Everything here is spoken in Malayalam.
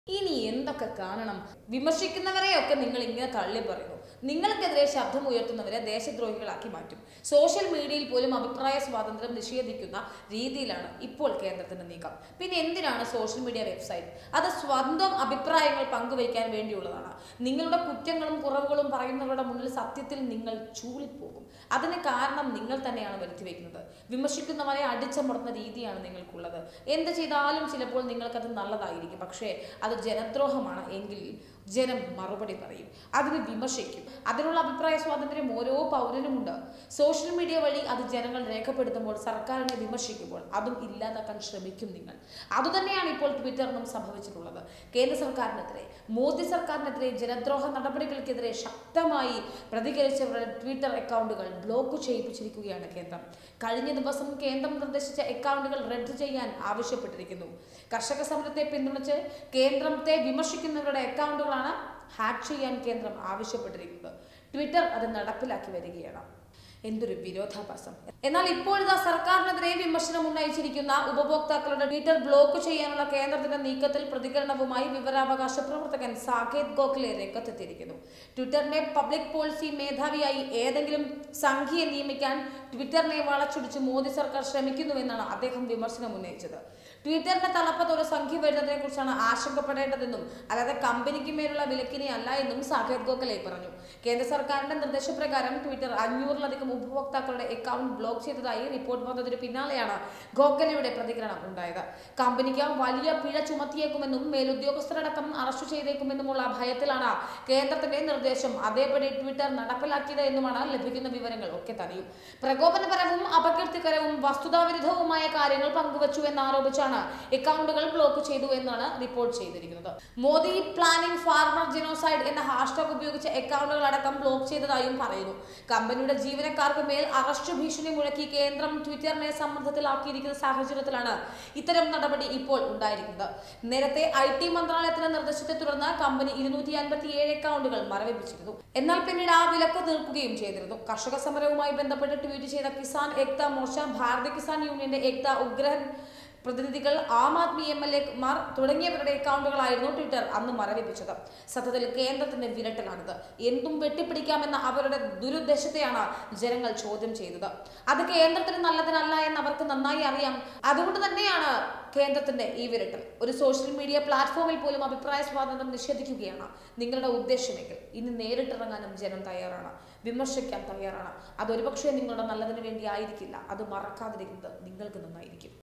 ഇനി എന്തൊക്കെ കാണണം വിമർശിക്കുന്നവരെയൊക്കെ നിങ്ങൾ ഇങ്ങനെ തള്ളി പറയുന്നു നിങ്ങൾക്കെതിരെ ശബ്ദം ഉയർത്തുന്നവരെ ദേശദ്രോഹികളാക്കി മാറ്റും സോഷ്യൽ മീഡിയയിൽ പോലും അഭിപ്രായ സ്വാതന്ത്ര്യം നിഷേധിക്കുന്ന രീതിയിലാണ് ഇപ്പോൾ കേന്ദ്രത്തിന്റെ നീക്കം പിന്നെ എന്തിനാണ് സോഷ്യൽ മീഡിയ വെബ്സൈറ്റ് അത് സ്വന്തം അഭിപ്രായങ്ങൾ പങ്കുവയ്ക്കാൻ വേണ്ടിയുള്ളതാണ് നിങ്ങളുടെ കുറ്റങ്ങളും കുറവുകളും പറയുന്നവരുടെ മുന്നിൽ സത്യത്തിൽ നിങ്ങൾ ചൂളിപ്പോകും അതിന് കാരണം നിങ്ങൾ തന്നെയാണ് വരുത്തി വയ്ക്കുന്നത് വിമർശിക്കുന്നവരെ അടിച്ചമർത്തുന്ന രീതിയാണ് നിങ്ങൾക്കുള്ളത് എന്ത് ചെയ്താലും ചിലപ്പോൾ നിങ്ങൾക്കത് നല്ലതായിരിക്കും പക്ഷേ അത് ജനദ്രോഹമാണ് എങ്കിൽ ജനം മറുപടി പറയും അതിന് വിമർശിക്കും അതിനുള്ള അഭിപ്രായ സ്വാതന്ത്ര്യം ഓരോ പൗരനുമുണ്ട് സോഷ്യൽ മീഡിയ വഴി അത് ജനങ്ങൾ രേഖപ്പെടുത്തുമ്പോൾ സർക്കാരിനെ വിമർശിക്കുമ്പോൾ അതും ഇല്ലാതാക്കാൻ ശ്രമിക്കും നിങ്ങൾ അതുതന്നെയാണ് ഇപ്പോൾ ട്വിറ്ററിനും സംഭവിച്ചിട്ടുള്ളത് കേന്ദ്ര സർക്കാരിനെതിരെ മോദി സർക്കാരിനെതിരെ ജനദ്രോഹ നടപടികൾക്കെതിരെ ശക്തമായി പ്രതികരിച്ചവരുടെ ട്വിറ്റർ അക്കൗണ്ടുകൾ ബ്ലോക്ക് ചെയ്യിപ്പിച്ചിരിക്കുകയാണ് കേന്ദ്രം കഴിഞ്ഞ ദിവസം കേന്ദ്രം നിർദ്ദേശിച്ച അക്കൗണ്ടുകൾ റദ്ദ് ചെയ്യാൻ ആവശ്യപ്പെട്ടിരിക്കുന്നു കർഷക സമരത്തെ പിന്തുണച്ച് കേന്ദ്രത്തെ വിമർശിക്കുന്നവരുടെ അക്കൗണ്ടുകളാണ് ഹാക്ക് ചെയ്യാൻ കേന്ദ്രം ആവശ്യപ്പെട്ടിരിക്കുന്നത് ട്വിറ്റർ അത് നടപ്പിലാക്കി വരികയാണ് എന്തൊരു വിരോധാഭാസം എന്നാൽ ഇപ്പോഴിതാ സർക്കാരിനെതിരെ വിമർശനം ഉന്നയിച്ചിരിക്കുന്ന ഉപഭോക്താക്കളുടെ ട്വിറ്റർ ബ്ലോക്ക് ചെയ്യാനുള്ള കേന്ദ്രത്തിന്റെ നീക്കത്തിൽ പ്രതികരണവുമായി വിവരാവകാശ പ്രവർത്തകൻ സാകേത് ഗോഖലെ രംഗത്തെത്തിയിരിക്കുന്നു ട്വിറ്ററിന്റെ പബ്ലിക് പോളിസി മേധാവിയായി ഏതെങ്കിലും സംഖ്യയെ നിയമിക്കാൻ ട്വിറ്ററിനെ വളച്ചൊടിച്ച് മോദി സർക്കാർ ശ്രമിക്കുന്നുവെന്നാണ് അദ്ദേഹം വിമർശനം ഉന്നയിച്ചത് ട്വിറ്ററിന്റെ തലപ്പത്ത് ഒരു സംഖ്യ വരുന്നതിനെ കുറിച്ചാണ് ആശങ്കപ്പെടേണ്ടതെന്നും അല്ലാതെ കമ്പനിക്ക് മേലുള്ള വിലക്കിനെ അല്ല എന്നും സാകേത് ഗോഖലെ പറഞ്ഞു കേന്ദ്ര സർക്കാരിന്റെ നിർദ്ദേശപ്രകാരം ട്വിറ്റർ അഞ്ഞൂറിലധികം ഉപഭോക്താക്കളുടെ അക്കൗണ്ട് ബ്ലോക്ക് ചെയ്തതായി റിപ്പോർട്ട് വന്നതിന് പിന്നാലെയാണ് ഗോഖലെയുടെ പ്രതികരണം ഉണ്ടായത് കമ്പനിക്ക് വലിയ പിഴ ചുമത്തിയേക്കുമെന്നും മേലുദ്യോഗസ്ഥരടക്കം അറസ്റ്റ് ചെയ്തേക്കുമെന്നുമുള്ള ഭയത്തിലാണ് കേന്ദ്രത്തിന്റെ നിർദ്ദേശം അതേപടി ട്വിറ്റർ നടപ്പിലാക്കിയത് എന്നുമാണ് ലഭിക്കുന്ന വിവരങ്ങൾ ഒക്കെ തന്നെയും പ്രകോപനപരവും അപകീർത്തികരവും വസ്തുതാവിരുദ്ധവുമായ കാര്യങ്ങൾ പങ്കുവച്ചു എന്നാരോപിച്ചാണ് അക്കൗണ്ടുകൾ ബ്ലോക്ക് ചെയ്തു എന്നാണ് റിപ്പോർട്ട് ചെയ്തിരിക്കുന്നത് മോദി പ്ലാനിംഗ് ഫാർമർ ജെനോസൈഡ് എന്ന ഹാഷ്ടാഗ് ഉപയോഗിച്ച അക്കൗണ്ടുകൾ അടക്കം ബ്ലോക്ക് ചെയ്തതായും പറയുന്നു കമ്പനിയുടെ ജീവനക്കാർക്ക് മേൽ അറസ്റ്റ് ഭീഷണി മുഴക്കി കേന്ദ്രം ട്വിറ്ററിനെ സമ്മർദ്ദത്തിലാക്കിയിരിക്കുന്ന സാഹചര്യത്തിലാണ് ഇത്തരം നടപടി ഇപ്പോൾ ഉണ്ടായിരിക്കുന്നത് നേരത്തെ ഐ ടി മന്ത്രാലയത്തിന്റെ നിർദ്ദേശത്തെ തുടർന്ന് കമ്പനി ഇരുന്നൂറ്റി അൻപത്തി ഏഴ് അക്കൗണ്ടുകൾ മരവിപ്പിച്ചിരുന്നു എന്നാൽ പിന്നീട് ആ വിലക്ക് തീർക്കുകയും ചെയ്തിരുന്നു കർഷക സമരവുമായി ബന്ധപ്പെട്ട് ട്വീറ്റ് ചെയ്ത കിസാൻ ഏക്ത മോർച്ച ഭാരതീയ കിസാൻ യൂണിയന്റെ ഏക്ത ഉഗ്രഹൻ പ്രതിനിധികൾ ആം ആദ്മി എം എൽ എമാർ തുടങ്ങിയവരുടെ അക്കൗണ്ടുകളായിരുന്നു ട്വിറ്റർ അന്ന് മരവിപ്പിച്ചത് സത്യത്തിൽ കേന്ദ്രത്തിന്റെ വിരട്ടലാണിത് എന്തും വെട്ടിപ്പിടിക്കാമെന്ന അവരുടെ ദുരുദ്ദേശത്തെയാണ് ജനങ്ങൾ ചോദ്യം ചെയ്തത് അത് കേന്ദ്രത്തിന് നല്ലതിനല്ല എന്ന് അവർക്ക് നന്നായി അറിയാം അതുകൊണ്ട് തന്നെയാണ് കേന്ദ്രത്തിന്റെ ഈ വിരട്ടൽ ഒരു സോഷ്യൽ മീഡിയ പ്ലാറ്റ്ഫോമിൽ പോലും അഭിപ്രായ സ്വാതന്ത്ര്യം നിഷേധിക്കുകയാണ് നിങ്ങളുടെ ഉദ്ദേശമെങ്കിൽ ഇനി നേരിട്ടിറങ്ങാനും ജനം തയ്യാറാണ് വിമർശിക്കാൻ തയ്യാറാണ് അത് ഒരുപക്ഷെ നിങ്ങളുടെ നല്ലതിന് വേണ്ടി ആയിരിക്കില്ല അത് മറക്കാതിരിക്കുന്നത് നിങ്ങൾക്ക് നന്നായിരിക്കും